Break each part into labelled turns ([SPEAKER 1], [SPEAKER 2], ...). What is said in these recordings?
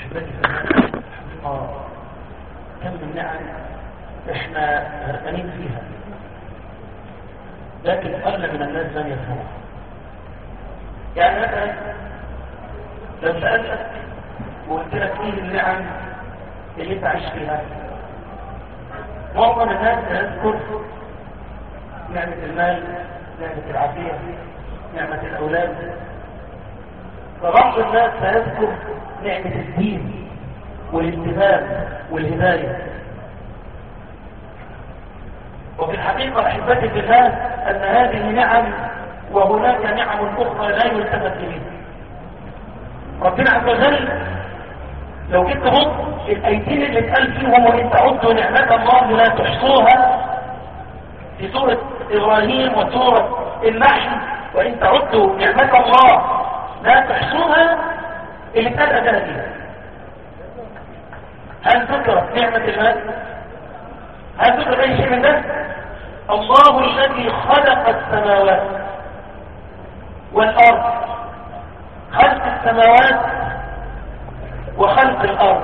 [SPEAKER 1] أحبتي آه كم من نعم إحنا غرقانين فيها لكن قل من الناس لم يفهمها يعني مثلا لو سألتك وقلت لك ايه النعم اللي انت عايش فيها معظم الناس سيذكر نعمة المال نعمة العافية نعمة الأولاد فبعض الناس سيذكر نعمة الدين والالتزام والهداية وفي الحقيقة أحبتي بالله أن هذه نعم وهناك نعم أخرى لا يلتفت إليها ربنا عز وجل لو جيت تبص الأيتين اللي اتقال فيهم وإن تعدوا نعمة الله لا تحصوها في سورة إبراهيم وسورة النحل وإن تعدوا نعمة الله لا تحصوها اللي اتقال أداها هل ذكرت نعمة المال؟ هل ذكر أي شيء من ده؟ الله الذي خلق السماوات والأرض خلق السماوات وخلق الأرض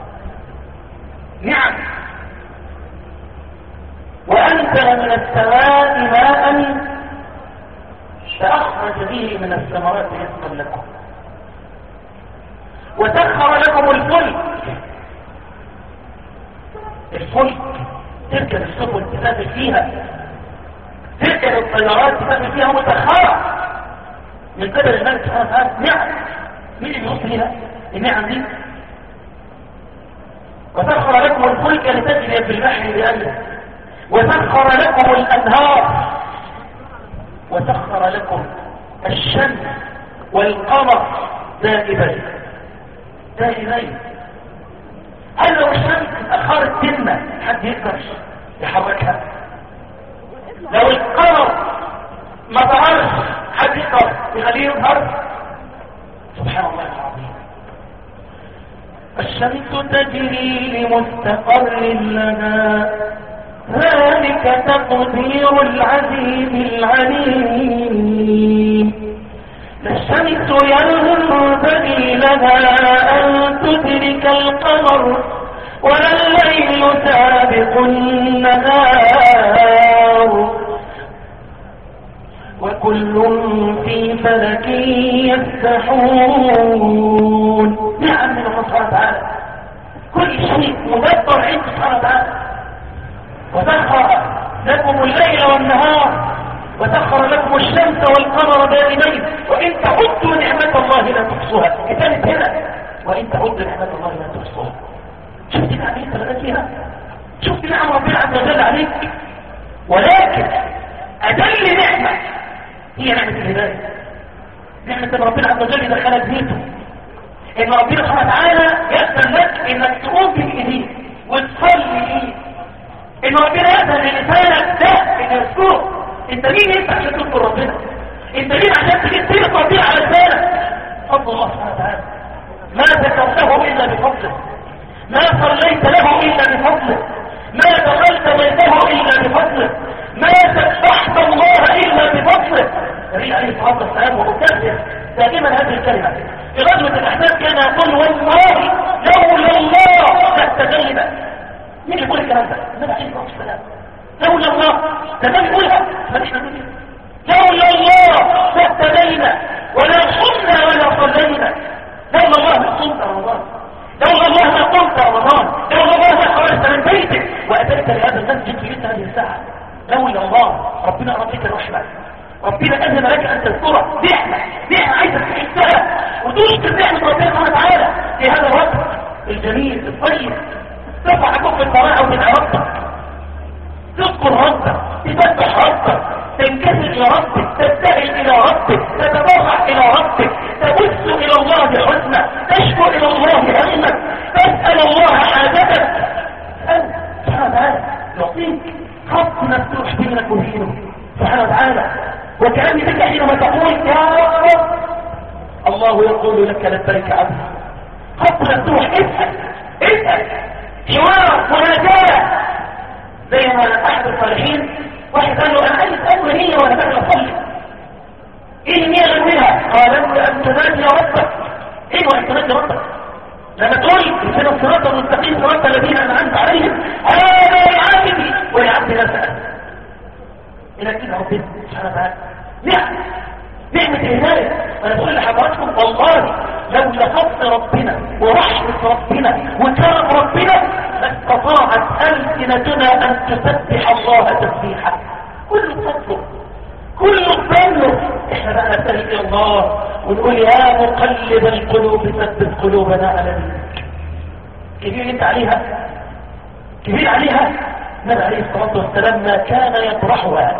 [SPEAKER 1] نعم وأنزل من السماء ماء فأخرج به من الثمرات رزقا لكم وسخر لكم الفلك الفلك تركب السفن تسافر فيها تركب الطيارات تسافر فيها مسخرة من قبل الملك سبحانه وتعالى نعم مين اللي بيوصل ليها النعم دي وسخر لكم الفلك لتجري في البحر بأمره وسخر لكم الأنهار وسخر لكم الشمس والقمر دائبين دائبين هل لو الشمس اتأخرت سنة حد يقدر يحركها لو القمر ما ظهرش حد يقدر يخليه يظهر سبحان الله العظيم الشمس تجري لمستقر لها ذلك تقدير العزيز العليم الشمس ينبغي لها أن تدرك القمر ولا الليل سابق النهار وكل في فلك يسبحون نعم من الله سبحانه وتعالى كل شيء مدبر عند سبحانه وتعالى وسخر لكم الليل والنهار وسخر لكم الشمس والقمر دائمين وإن تعدوا نعمة الله لا تحصوها كتابت هنا وإن تعدوا نعمة الله لا تحصوها شفت نعمة انت بدأت فيها شفت نعم ربنا عز وجل عليك ولكن أدل نعمة هي نعمة الهداية نعمة ان ربنا عز وجل دخلت بيته ان ربنا سبحانه وتعالى يأذن لك انك تقوم بالايدين وتصلي ايد ان ربنا يأذن للسانك ده ان يذكره انت مين انت عشان تذكر ربنا انت مين عشان تجيب سيرة ربنا على لسانك فضل الله سبحانه وتعالى ما ذكرته الا بفضله ما صليت له الا بفضله ما دخلت بيته الا بفضله ما سبحت الله الا بفضله النبي عليه الصلاه والسلام ومكرر دائما هذه الكلمه في غزوه الاحزاب كان يقول والله لولا الله لاستجيب مين يقول الكلام ده النبي عليه الصلاه والسلام لولا الله ده ما بيقولها ما نحن نقول لولا الله لاهتدينا ولا صمنا ولا صلينا لولا الله ما صمت رمضان لولا الله ما قمت رمضان لولا الله ما خرجت من بيتك واتيت لهذا المسجد في هذه الساعه لولا الله ربنا ربك الرحمه ربنا أذن لك أن تذكره نعمة نعمة عايزة تحسها وتشكر نعمة ربنا سبحانه وتعالى في هذا الوقت الجميل الطيب ترفع كف الطراعة وتدعى ربك تذكر ربك تسبح ربك تنكسر إلى ربك تبتهل إلى ربك تتضرع إلى ربك تبث إلى الله الحسنى تشكو إلى الله همك تسأل الله حاجتك أنت سبحانه وتعالى يعطيك خط مفتوح بينك وبينه سبحانه وتعالى وكأن بك حينما تقول يا رب الله يقول لك لبيك عبد خط مفتوح اسأل اسأل حوار مناجاة زي ما احد الصالحين واحد قال له انا عايز اقول هي وانا داخل اصلي ايه النية منها قال انت ان تنادي ربك ايه وان تنادي ربك لما تقول اهدنا الصراط المستقيم صراط الذين انعمت عليهم هذا لعبدي ولعبدي لا سأل الى كده ربنا سبحانه وتعالى نعم نعمة الهداية انا بقول لحضراتكم والله لو لفظ ربنا ورحمة ربنا وكرم ربنا لاستطاعت ألسنتنا أن تسبح الله تسبيحا كل فضله كل فضله احنا بقى نسأل إلى الله ونقول يا مقلب القلوب ثبت قلوبنا على دينك كبير انت عليها كبير عليها النبي عليه الصلاة والسلام ما كان يطرحها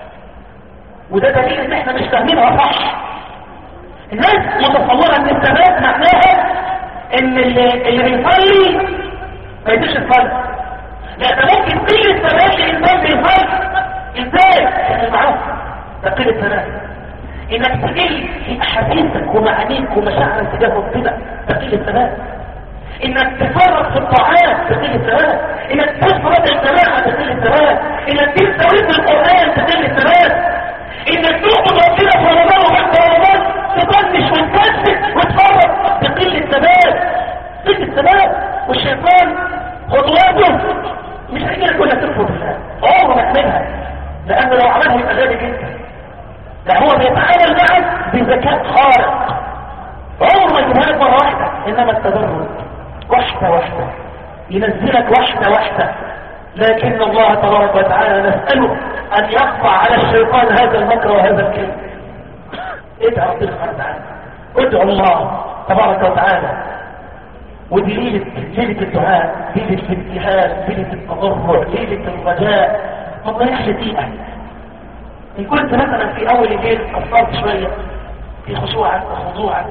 [SPEAKER 1] وده دليل ان احنا مش فاهمينها صح الناس متصورة ان الثبات معناها ان اللي, اللي بيصلي ما يديش الصلاة لا ده ممكن كل الثبات الانسان بيصلي ازاي؟ كان معاه ده قيل الثبات انك تقل في احاديثك ومعانيك ومشاعرك تجاه ربنا ده قيل الثبات انك تفرط في الطاعات تقل الثبات انك تفرط الجماعة تقل الثبات انك تستويب القرآن تقل الثبات انك تعبد ربنا في رمضان وبعد رمضان تطنش وتكسب وتفرط تقل الثبات قل الثبات والشيطان خطواته مش هيجي لك ولا تكفر بالله عمره ما تعملها لان لو عملها يبقى ذلك انت لا هو بيتعامل معك بذكاء خارق عمره ما يجيبها لك مره واحده انما التدرج واحده واحده ينزلك واحده واحده لكن الله تبارك وتعالى نسأله أن يقطع على الشيطان هذا المكر وهذا الكلم ادعى ربنا سبحانه وتعالى ادعو الله تبارك وتعالى ودي ليلة ليلة الدعاء ليلة الابتهال ليلة التضرع ليلة الرجاء ما تضيعش دقيقة إن كنت مثلا في أول الليل قصرت شوية في خشوعك وخضوعك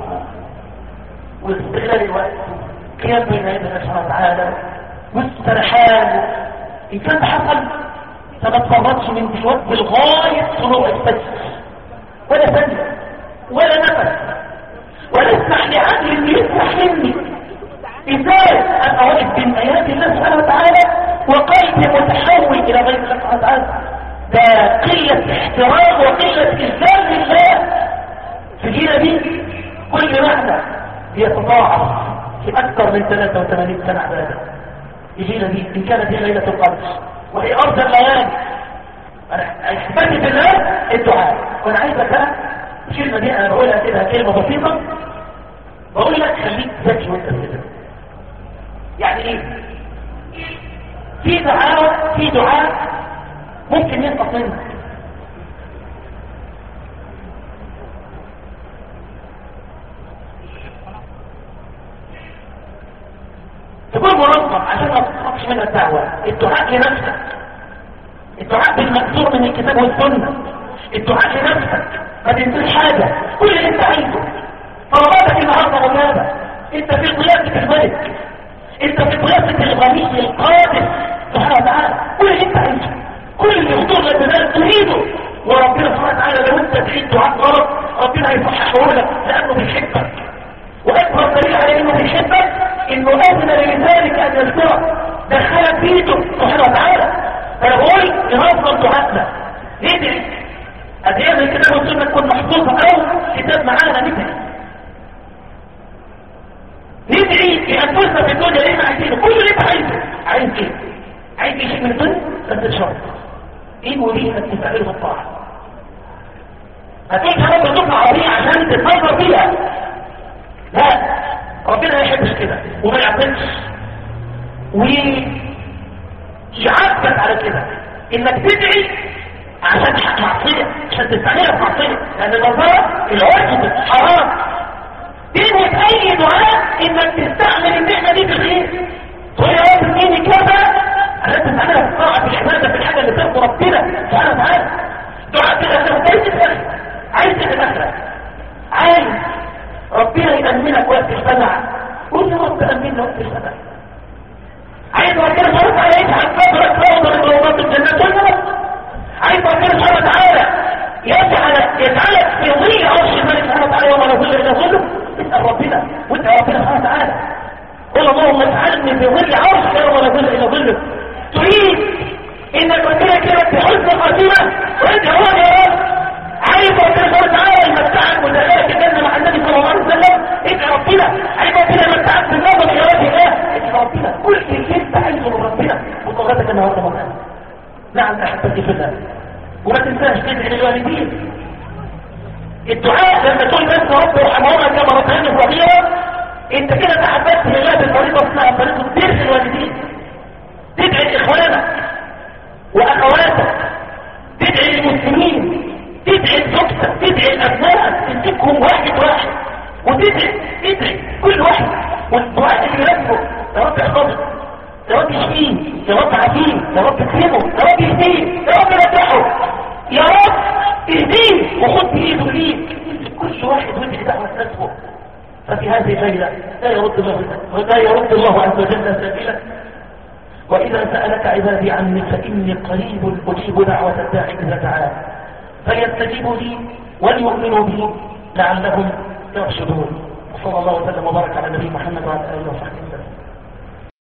[SPEAKER 1] واستغلال الوقت قيام بين يدي الله سبحانه وتعالى واسترحال إن كان حصل فما تفرطش من دلوقتي لغاية طلوع الفجر ولا ثانية ولا نفس ولا اسمح لعقل اللي يسمح مني ازاي ابقى واقف بين ايات الله سبحانه وتعالى وقلبي متحول الى غير الله سبحانه وتعالى ده قلة احترام وقلة الزام لله في الجيلة دي كل معنى بيتضاعف في اكثر من 83 سنة عبادة الجيلة دي ان كانت هي ليلة القدر وهي ارض الليالي انا اثبتت بالله الدعاء وانا عايزك بقى الكلمة دي انا بقولها كده كلمة بسيطة بقول لك خليك ذكي وانت بتدعي يعني ايه في دعاء في دعاء ممكن ينقص منك تكون منظم عشان ما تخافش منها الدعوة الدعاء لنفسك الدعاء بالمكتوب من الكتاب والسنة الدعاء لنفسك ما تنساش حاجة كل اللي انت عايزه طلباتك النهارده غلابة انت في ضيافة الملك انت في ضيافة الغني القادر سبحانه وتعالى كل اللي انت عايزه كل اللي يخطر لك بذلك تريده وربنا سبحانه وتعالى لو انت تريد دعاء غلط ربنا هيصححه لك لانه بيحبك واكبر دليل على انه بيحبك انه اذن لذلك ان يذكرك دخلك بيته سبحانه وتعالى فانا بقول ننظم دعاتنا ندعي ادعي من الكتاب والسنه تكون محفوظه او كتاب معانا ندعي ندعي لانفسنا في الدنيا اللي احنا عايزينه كل اللي انت عايزه عايز ايه عايز ايه شيء من الدنيا بس شرط ايه وليه انك تستعمله بالطاعه هتقول كمان بتطلع عربيه عشان تتنظر فيها لا ربنا ما يحبش كده وما يعطيكش ويعاقبك على كده انك تدعي عشان حق معصيه عشان تستعملها في معصيه لان النظاره العرف حرام تنهي اي دعاء انك تستعمل النعمه دي في الخير تقول يا رب اديني كذا عشان تستعملها في الطاعه في العباده في الحاجه اللي ترضي ربنا سبحانه وتعالى دعاء كده انت عايز تتاخر عايز تتاخر عايز ربنا يأمنك وقت الفزع قول يا رب أمننا وقت الفزع عايز ربنا سبحانه وتعالى يجعل صدرك روضة من روضات الجنة قول يا رب عايز ربنا سبحانه وتعالى يجعل يجعلك في ظل عرش الملك سبحانه وتعالى يوم لا ظل الا ظله اسال ربنا وادعي ربنا سبحانه وتعالى قل اللهم اجعلني في ظل عرش يوم لا ظل الا ظله تريد انك ربنا يكرمك بحسن خاتمه وادعي هو يا رب عايز ربنا سبحانه وتعالى يمتعك ودخلك الجنه مع النبي صلى الله عليه وسلم ادعي ربنا عايز ربنا يمتعك بالنظر يا نعم أحبتي في الله وما تنساش تدعي للوالدين الدعاء لما تقول بس رب ارحمهما كما ربياني صغيرا انت كده تحببت لله بطريقه اسمها طريقه بر الوالدين تدعي لاخوانك واخواتك تدعي للمسلمين تدعي لزوجتك تدعي لابنائك تمسكهم واحد واحد وتدعي تدعي كل واحد والدعاء اللي يربه يا رب احفظه يا رب يشفيه يا رب عافيه يا رب اكرمه يا رب يهديه يا رب نجحه يا رب اهديه وخد بايده ليك كل واحد وادعي دعوه نفسه ففي هذه الليله لا يرد الله لا يرد الله عز وجل سائلك وإذا سألك عبادي عني فإني قريب أجيب دعوة الداعي إذا دعاه فيستجيبوا لي وليؤمنوا بي لعلهم يرشدون وصلى الله وسلم وبارك على نبي محمد وعلى آله وصحبه